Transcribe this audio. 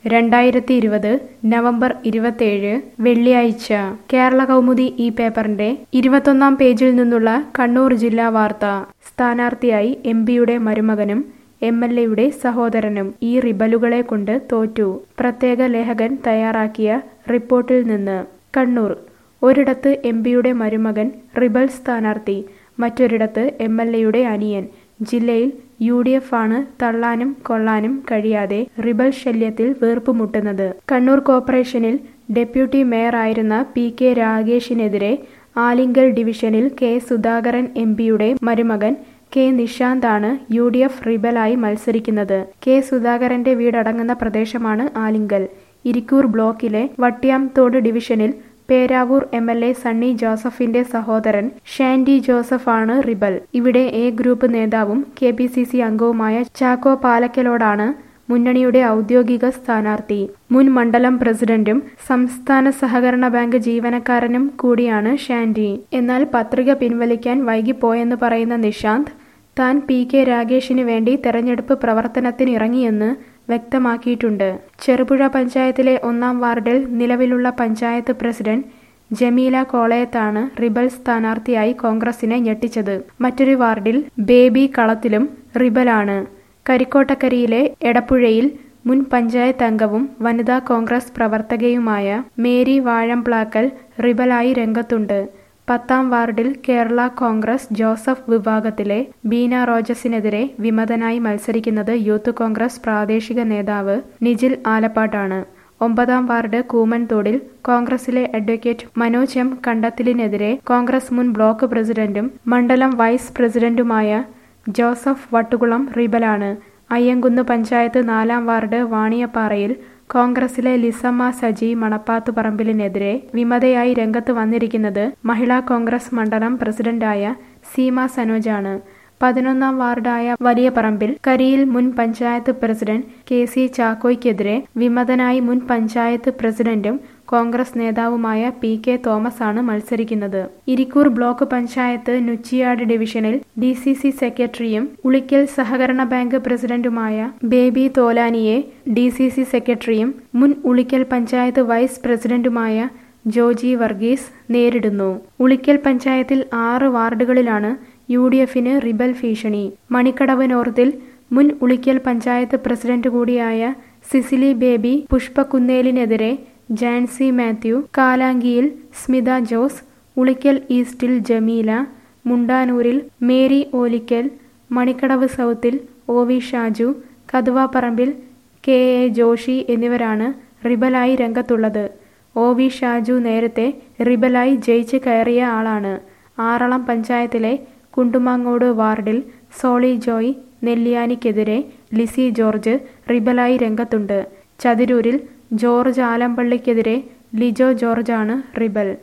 രണ്ടായിരത്തി ഇരുപത് നവംബർ ഇരുപത്തേഴ് വെള്ളിയാഴ്ച കേരള കൗമുദി ഈ പേപ്പറിന്റെ ഇരുപത്തൊന്നാം പേജിൽ നിന്നുള്ള കണ്ണൂർ ജില്ലാ വാർത്ത സ്ഥാനാർത്ഥിയായി എം പിയുടെ മരുമകനും എം എൽ എയുടെ സഹോദരനും ഈ റിബലുകളെ കൊണ്ട് തോറ്റു പ്രത്യേക ലേഖകൻ തയ്യാറാക്കിയ റിപ്പോർട്ടിൽ നിന്ന് കണ്ണൂർ ഒരിടത്ത് എം പിയുടെ മരുമകൻ റിബൽ സ്ഥാനാർത്ഥി മറ്റൊരിടത്ത് എം എൽ എയുടെ അനിയൻ ജില്ലയിൽ യു ഡി എഫ് ആണ് തള്ളാനും കൊള്ളാനും കഴിയാതെ റിബൽ ശല്യത്തിൽ വീർപ്പുമുട്ടുന്നത് കണ്ണൂർ കോർപ്പറേഷനിൽ ഡെപ്യൂട്ടി മേയറായിരുന്ന പി കെ രാഗേഷിനെതിരെ ആലിങ്കൽ ഡിവിഷനിൽ കെ സുധാകരൻ എം പിയുടെ മരുമകൻ കെ നിഷാന്താണ് യു ഡി എഫ് റിബലായി മത്സരിക്കുന്നത് കെ സുധാകരന്റെ വീടടങ്ങുന്ന പ്രദേശമാണ് ആലിങ്കൽ ഇരിക്കൂർ ബ്ലോക്കിലെ വട്ടിയാംതോട് ഡിവിഷനിൽ Peravoor M L A Sunny ജോസഫിന്റെ സഹോദരൻ ഷാൻഡി ജോസഫാണ് റിബൽ ഇവിടെ എ ഗ്രൂപ്പ് നേതാവും കെ പി സി സി അംഗവുമായ ചാക്കോ പാലക്കലോടാണ് മുന്നണിയുടെ ഔദ്യോഗിക സ്ഥാനാർത്ഥി മുൻ മണ്ഡലം പ്രസിഡന്റും സംസ്ഥാന സഹകരണ ബാങ്ക് ജീവനക്കാരനും കൂടിയാണ് ഷാൻഡി എന്നാൽ പത്രിക പിൻവലിക്കാൻ വൈകിപ്പോയെന്ന് പറയുന്ന നിഷാന്ത് താൻ പി കെ രാഗേഷിന് വേണ്ടി തെരഞ്ഞെടുപ്പ് പ്രവർത്തനത്തിനിറങ്ങിയെന്ന് വ്യക്തമാക്കിയിട്ടുണ്ട് ചെറുപുഴ പഞ്ചായത്തിലെ ഒന്നാം വാർഡിൽ നിലവിലുള്ള പഞ്ചായത്ത് പ്രസിഡന്റ് ജമീല കോളയത്താണ് റിബൽ സ്ഥാനാർത്ഥിയായി കോൺഗ്രസിനെ ഞെട്ടിച്ചത് മറ്റൊരു വാർഡിൽ ബേബി കളത്തിലും റിബലാണ് കരിക്കോട്ടക്കരിയിലെ എടപ്പുഴയിൽ മുൻ പഞ്ചായത്ത് അംഗവും വനിതാ കോൺഗ്രസ് പ്രവർത്തകയുമായ മേരി വാഴംപ്ലാക്കൽ റിബലായി രംഗത്തുണ്ട് പത്താം വാർഡിൽ കേരള കോൺഗ്രസ് ജോസഫ് വിഭാഗത്തിലെ ബീന റോജസിനെതിരെ വിമതനായി മത്സരിക്കുന്നത് യൂത്ത് കോൺഗ്രസ് പ്രാദേശിക നേതാവ് നിജിൽ ആലപ്പാട്ടാണ് ഒമ്പതാം വാർഡ് കൂമൻതോടിൽ കോൺഗ്രസിലെ അഡ്വക്കേറ്റ് മനോജ് എം കണ്ടത്തിലിനെതിരെ കോൺഗ്രസ് മുൻ ബ്ലോക്ക് പ്രസിഡന്റും മണ്ഡലം വൈസ് പ്രസിഡന്റുമായ ജോസഫ് വട്ടുകുളം റിബലാണ് അയ്യങ്കുന്ന് പഞ്ചായത്ത് നാലാം വാർഡ് വാണിയപ്പാറയിൽ കോൺഗ്രസിലെ ലിസമ്മ സജി മണപ്പാത്തുപറമ്പിലിനെതിരെ വിമതയായി രംഗത്ത് വന്നിരിക്കുന്നത് മഹിളാ കോൺഗ്രസ് മണ്ഡലം പ്രസിഡന്റായ സീമ സനോജാണ് പതിനൊന്നാം വാർഡായ വലിയ പറമ്പിൽ കരിയിൽ മുൻ പഞ്ചായത്ത് പ്രസിഡന്റ് കെ സി ചാക്കോയ്ക്കെതിരെ വിമതനായി മുൻ പഞ്ചായത്ത് പ്രസിഡന്റും കോൺഗ്രസ് നേതാവുമായ പി കെ തോമസ് ആണ് മത്സരിക്കുന്നത് ഇരിക്കൂർ ബ്ലോക്ക് പഞ്ചായത്ത് നുച്ചിയാട് ഡിവിഷനിൽ ഡി സി സി സെക്രട്ടറിയും ഉളിക്കൽ സഹകരണ ബാങ്ക് പ്രസിഡന്റുമായ ബേബി തോലാനിയെ ഡി സി സി സെക്രട്ടറിയും മുൻ ഉളിക്കൽ പഞ്ചായത്ത് വൈസ് പ്രസിഡന്റുമായ ജോജി വർഗീസ് നേരിടുന്നു ഉളിക്കൽ പഞ്ചായത്തിൽ ആറ് വാർഡുകളിലാണ് യു ഡി എഫിന് റിബൽ ഭീഷണി മണിക്കടവ് നോർത്തിൽ മുൻ ഉളിക്കൽ പഞ്ചായത്ത് പ്രസിഡന്റ് കൂടിയായ സിസിലി ബേബി പുഷ്പകുന്നേലിനെതിരെ ജാൻസി മാത്യു കാലാങ്കിയിൽ സ്മിത ജോസ് ഉളിക്കൽ ഈസ്റ്റിൽ ജമീല മുണ്ടാനൂരിൽ മേരി ഓലിക്കൽ മണിക്കടവ് സൗത്തിൽ ഒ വി ഷാജു കതുവാപ്പറമ്പിൽ കെ എ ജോഷി എന്നിവരാണ് റിബലായി രംഗത്തുള്ളത് ഒ വി ഷാജു നേരത്തെ റിബലായി ജയിച്ച് കയറിയ ആളാണ് ആറളം പഞ്ചായത്തിലെ കുണ്ടുമാങ്ങോട് വാർഡിൽ സോളി ജോയ് നെല്ലിയാനിക്കെതിരെ ലിസി ജോർജ് റിബലായി രംഗത്തുണ്ട് ചതിരൂരിൽ ജോർജ് ആലമ്പള്ളിക്കെതിരെ ലിജോ ജോർജാണ് റിബൽ